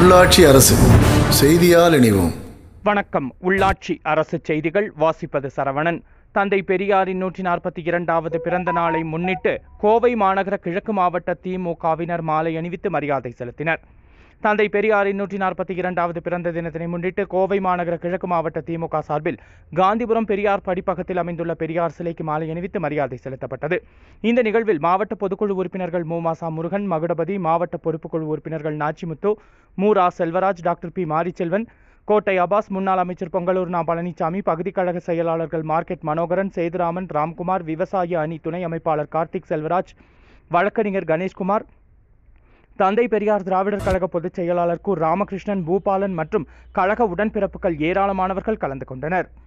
உள்ளாட்சி அரசு செய்தியால் இணைவோம் வணக்கம் உள்ளாட்சி அரசு செய்திகள் வாசிப்பது சரவணன் தந்தை பெரியாரின் நூற்றி நாற்பத்தி இரண்டாவது பிறந்த நாளை முன்னிட்டு கோவை மாநகர கிழக்கு மாவட்ட திமுகவினர் மாலை அணிவித்து மரியாதை செலுத்தினர் தந்தை பெரியாரின் நூற்றி நாற்பத்தி இரண்டாவது பிறந்த தினத்தினை முன்னிட்டு கோவை மாநகர கிழக்கு மாவட்ட திமுக சார்பில் காந்திபுரம் பெரியார் படிப்பகத்தில் அமைந்துள்ள பெரியார் சிலைக்கு மாலை அணிவித்து மரியாதை செலுத்தப்பட்டது இந்த நிகழ்வில் மாவட்ட பொதுக்குழு உறுப்பினர்கள் மூமாசா முருகன் மகுடபதி மாவட்ட பொறுப்புக்குழு உறுப்பினர்கள் நாச்சிமுத்து மு ரா செல்வராஜ் டாக்டர் பி மாரிச்செல்வன் கோட்டை அபாஸ் முன்னாள் அமைச்சர் பொங்கலூர் நா பழனிசாமி பகுதிக் கழக செயலாளர்கள் மார்க்கெட் மனோகரன் சேதுராமன் ராம்குமார் விவசாய அணி துணை அமைப்பாளர் கார்த்திக் செல்வராஜ் வழக்கறிஞர் கணேஷ்குமார் தந்தை பெரியார் திராவிடர் கழக பொதுச் செயலாளர் கு ராமகிருஷ்ணன் பூபாலன் மற்றும் கழக உடன்பிறப்புகள் ஏராளமானவர்கள் கலந்து கொண்டனர்